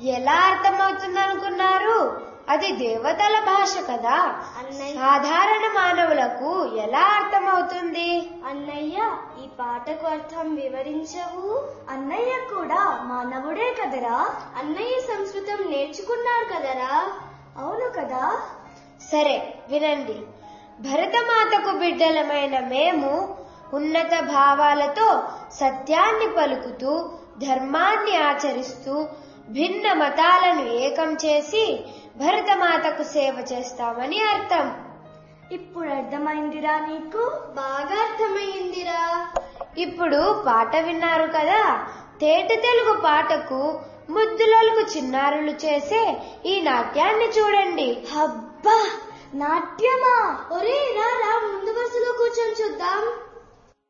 ఎలా అర్థమవుతుందనుకున్నారు అది దేవతల భాష కదా అన్నయ్య సాధారణ మానవులకు ఎలా అర్థమవుతుంది అన్నయ్య ఈ పాటకు అర్థం వివరించవు అన్నయ్య కూడా మానవుడే కదరా అన్నయ్య సంస్కృతం నేర్చుకున్నాడు కదరా అవును కదా సరే వినండి భరతమాతకు బిడ్డలమైన మేము ఉన్నత భావాలతో సత్యాన్ని పలుకుతూ ధర్మాన్ని ఆచరిస్తూ భిన్న మతాలను ఏకం చేసి భరతమాతకు సేవ చేస్తామని అర్థం ఇప్పుడు అర్థమైందిరా నీకు బాగా అర్థమైందిరా ఇప్పుడు పాట విన్నారు కదా తేట తెలుగు పాటకు ముద్దులకు చిన్నారులు చేసే ఈ నాట్యాన్ని చూడండి అబ్బా నాట్యమా ఒరే రా రా ముందు వరుసలో కూర్చొని చూద్దాం